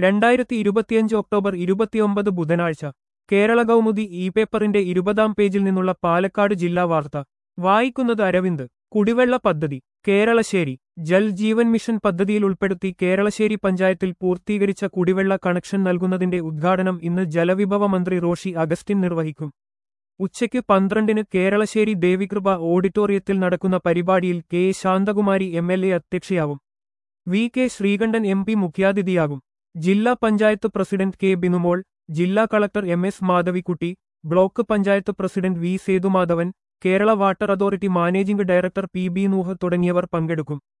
രണ്ടായിരത്തി ഇരുപത്തിയഞ്ച് ഒക്ടോബർ ഇരുപത്തിയൊമ്പത് ബുധനാഴ്ച കേരള കൗമുദി ഇ പേപ്പറിന്റെ ഇരുപതാം പേജിൽ നിന്നുള്ള പാലക്കാട് ജില്ലാ വാർത്ത വായിക്കുന്നത് അരവിന്ദ് കുടിവെള്ള പദ്ധതി കേരളശ്ശേരി ജൽ ജീവൻ മിഷൻ പദ്ധതിയിൽ ഉൾപ്പെടുത്തി കേരളശ്ശേരി പഞ്ചായത്തിൽ പൂർത്തീകരിച്ച കുടിവെള്ള കണക്ഷൻ നൽകുന്നതിന്റെ ഉദ്ഘാടനം ഇന്ന് ജലവിഭവ മന്ത്രി റോഷി അഗസ്റ്റിൻ നിർവഹിക്കും ഉച്ചയ്ക്ക് പന്ത്രണ്ടിന് കേരളശ്ശേരി ദേവികൃപ ഓഡിറ്റോറിയത്തിൽ നടക്കുന്ന പരിപാടിയിൽ K Santhakumari M L A അധ്യക്ഷയാവും V K Sreekandan M P മുഖ്യാതിഥിയാകും ജില്ലാ പഞ്ചായത്ത് പ്രസിഡന്റ് കെ ബിനുമോൾ ജില്ലാ collector M S Madhavikutty block panchayat president V Sethumadhavan Kerala Water Authority managing director P B Nooh തുടങ്ങിയവർ പങ്കെടുക്കും